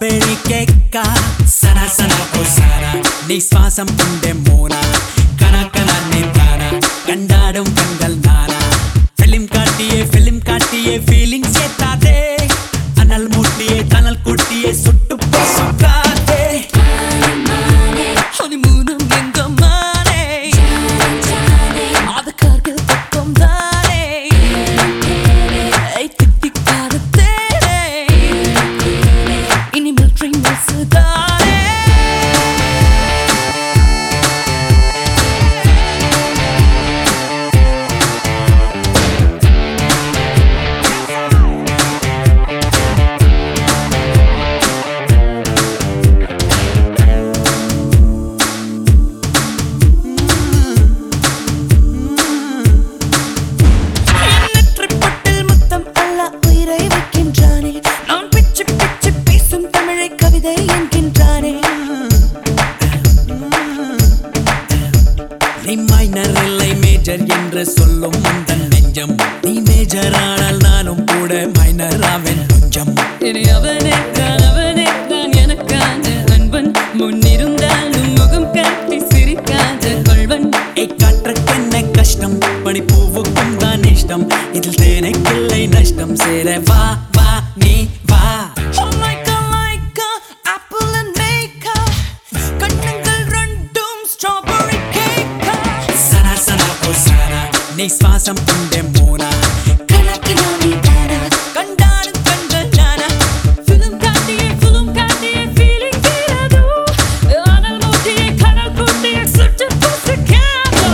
strawberry cake సనా సనా ఓ సారా నీ శ్వాసం ఉండే మోనా కన కన నీ తారా கண்டாடும் கண்கள் நானா பிலிம் காட்டியே பிலிம் காட்டியே ஃபீலிங்ஸ் ஏத்தாதே அனல் மூட்டியே கனல் கூட்டியே சுட்டு சுக்காதே ஹனிமூனும் எங்கம்மானே அதுக்காக பக்கம் தானே ஐ திட்டிக்காத தேனே இனிமேல் ட்ரெயின் தானே எண்ணற்றப் பொட்டில் முத்தம் அல்ல உயிரை வைக்கின்றானே நான் பிச்சு பிச்சு பேசும் தமிழை கவிதை என்கின்றானே நீ மைனர் இல்லை மேஜர் என்று சொல்லும் அந்த நெஞ்சம் நீ மேஜர் ஆனால் நானும் கூட மைனர் ஆவேன் கொஞ்சம் இனி அவனே தான் அவனே தான் எனக்கான அன்பன் முன்னிருந்தாலும் முகம் காட்டி சிரிக்காத கொள்வன் ஏய் காற்றுக்கு என்ன கஷ்டம் பனிப்பூவுக்கும் தான் இஷ்டம் இதில் தேனைக்கில்லை நஷ்டம் சேர வா வா நீ வா Oh like a like a apple and maker கண்ணங்கள் ரெண்டும் strawberry cake சனா சனா ஓ சாரா நீ சுவாசம் உண்டே மோனா கணக்கு நீ தானா கண்டாடும் கண்கள் நானா film காட்டியே film காட்டியே feeling தீராதோ அனல் மூட்டியே கனல் கூட்டியே சுட்டு புசுக்காதோ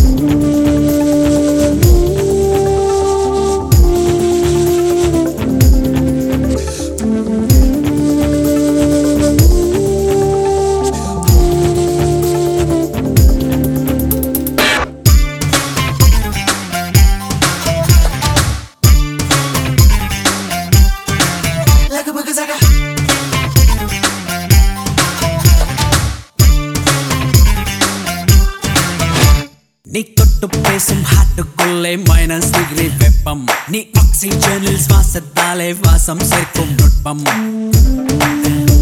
நீ தொட்டு பேசும் ஹாட்டுக்குள்ளே மைனஸ் டிகிரி வெப்பம் நீ ஆக்சிஜனில் சுவாசத்தாலே வாசம் சேர்க்கும் நுட்பம்